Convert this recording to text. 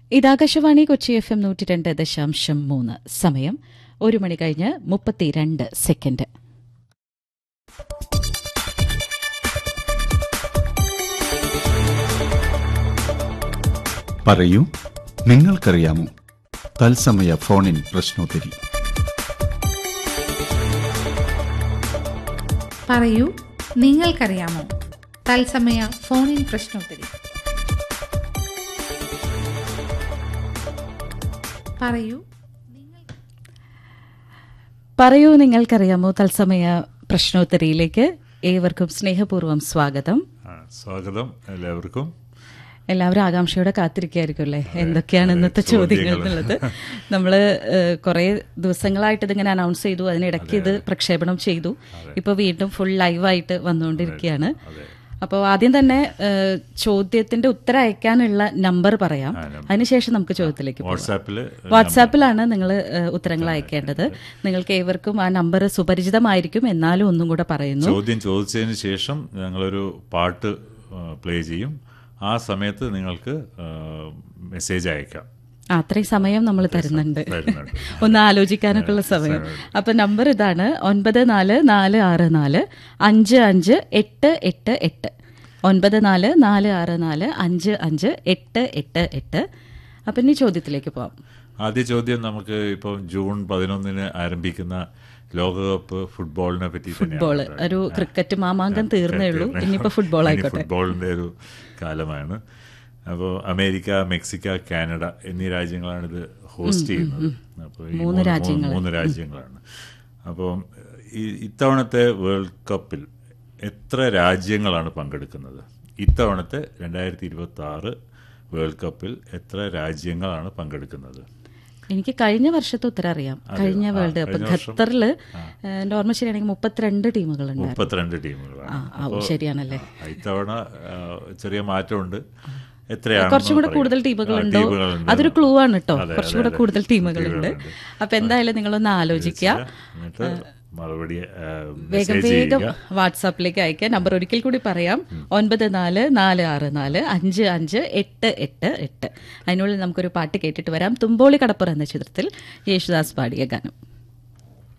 ഇത് Akashvani Kochi F M നൂറ്റി രണ്ട് ദശാംശം മൂന്ന് സമയം ഒരു മണി കഴിഞ്ഞ് മുപ്പത്തിരണ്ട് സെക്കൻഡ് പറയൂ നിങ്ങൾക്കറിയാമോ തത്സമയ ഫോണിൻ പ്രശ്നോത്തരി പറയൂ നിങ്ങൾക്കറിയാമോ തത്സമയ ഫോണിൻ പ്രശ്നോത്തരി പറയൂ പറയൂ നിങ്ങൾക്കറിയാമോ തത്സമയ പ്രശ്നോത്തരിയിലേക്ക് ഏവർക്കും സ്നേഹപൂർവ്വം സ്വാഗതം ആ, സ്വാഗതം എല്ലാവർക്കും എല്ലാവരും ആകാംക്ഷയോടെ കാത്തിരിക്കുകയായിരിക്കും അല്ലേ എന്തൊക്കെയാണ് ഇന്നത്തെ ചോദ്യങ്ങൾ ചോദ്യങ്ങൾ. എന്നുള്ളത് നമ്മൾ കുറെ ദിവസങ്ങളായിട്ട് ഇതിങ്ങനെ അനൗൺസ് ചെയ്തു അതിനിടയ്ക്ക് ഇത് പ്രക്ഷേപണം ചെയ്തു ഇപ്പൊ വീണ്ടും ഫുൾ ലൈവായിട്ട് വന്നുകൊണ്ടിരിക്കുകയാണ് അപ്പോൾ ആദ്യം തന്നെ ഏഹ്, ചോദ്യത്തിന്റെ ഉത്തരം അയക്കാനുള്ള നമ്പർ പറയാം അതിനുശേഷം നമുക്ക് ചോദ്യത്തിലേക്ക് പോകാം വാട്സാപ്പിൽ വാട്സാപ്പിലാണ് നിങ്ങൾ ഉത്തരങ്ങൾ അയക്കേണ്ടത് നിങ്ങൾക്ക് ഏവർക്കും ആ നമ്പർ സുപരിചിതമായിരിക്കും എന്നാലും ഒന്നും കൂടെ പറയുന്നു ചോദ്യം ചോദിച്ചതിന് ശേഷം ഞങ്ങളൊരു പാട്ട് പ്ലേ ചെയ്യും ആ സമയത്ത് നിങ്ങൾക്ക് മെസ്സേജ് അയക്കാം ആ, അത്രയും സമയം നമ്മൾ തരുന്നുണ്ട് തരുന്നുണ്ട്. ഒന്ന് ആലോചിക്കാനൊക്കെ ഉള്ള സമയം അപ്പൊ നമ്പർ ഇതാണ് ഒൻപത് നാല് നാല് ആറ് നാല് അഞ്ച് അഞ്ച് എട്ട് എട്ട് എട്ട് ഒൻപത് നാല് നാല് ആറ് നാല് അഞ്ച് അഞ്ച് എട്ട് എട്ട് എട്ട് അപ്പൊ ഇനി ചോദ്യത്തിലേക്ക് പോവാം ആദ്യ ചോദ്യം നമുക്ക് ഇപ്പം ജൂൺ പതിനൊന്നിന് ആരംഭിക്കുന്ന ലോകകപ്പ് ഫുട്ബോളിനെ പറ്റി ഫുട്ബോൾ ഒരു ക്രിക്കറ്റ് മാമാങ്കം തീർന്നേ ഉള്ളൂ ഇനിയിപ്പോ ഫുട്ബോൾ ആയിക്കോട്ടെ ഫുട്ബോളിന്റെ ഒരു കാലമാണ് അപ്പോൾ അമേരിക്ക മെക്സിക്ക കാനഡ എന്നീ രാജ്യങ്ങളാണ് ഇത് ഹോസ്റ്റ് ചെയ്യുന്നത് അപ്പോൾ ഈ മൂന്ന് മൂന്ന് മൂന്ന് രാജ്യങ്ങളാണ് അപ്പം ഈ- ഇത്തവണത്തെ വേൾഡ് കപ്പിൽ എത്ര രാജ്യങ്ങളാണ് പങ്കെടുക്കുന്നത് ഇത്തവണത്തെ രണ്ടായിരത്തി ഇരുപത്തി ആറ് വേൾഡ് കപ്പിൽ എത്ര രാജ്യങ്ങളാണ് പങ്കെടുക്കുന്നത് എനിക്ക് കഴിഞ്ഞ വർഷത്തെ ഉത്തരം അറിയാം കഴിഞ്ഞ വേൾഡ് കപ്പ് ഖത്തറില് എന്റെ ഓർമ്മ ശരിയാണെങ്കിൽ മുപ്പത്തിരണ്ട് ടീമുകളുണ്ട് മുപ്പത്തിരണ്ട് ടീമുകളാണ് ആ ഓ, ശരിയാണല്ലേ ആ, ഇത്തവണ ആ, ചെറിയ മാറ്റമുണ്ട് എത്രയാണ് കുറച്ചും കൂടെ കൂടുതൽ ടീമുകളുണ്ടോ അതൊരു ക്ലൂ ആണ് കേട്ടോ കുറച്ചും കൂടെ കൂടുതൽ ടീമുകളുണ്ട് അപ്പൊ എന്തായാലും നിങ്ങളൊന്ന് ആലോചിക്കുക എന്നിട്ട് മറുപടി ആ, വേഗം മെസ്സേജ് വേഗം ചെയ്യുക വാട്സാപ്പിലേക്ക് അയക്കാം നമ്പർ ഒരിക്കൽ കൂടി പറയാം ഒൻപത് നാല് നാല് ആറ് നാല് അഞ്ച് അഞ്ച് എട്ട് എട്ട് എട്ട് അതിനുള്ളിൽ നമുക്കൊരു പാട്ട് കേട്ടിട്ട് വരാം തുമ്പോളി കടപ്പുറ എന്ന ചിത്രത്തിൽ യേശുദാസ് പാടിയ ഗാനം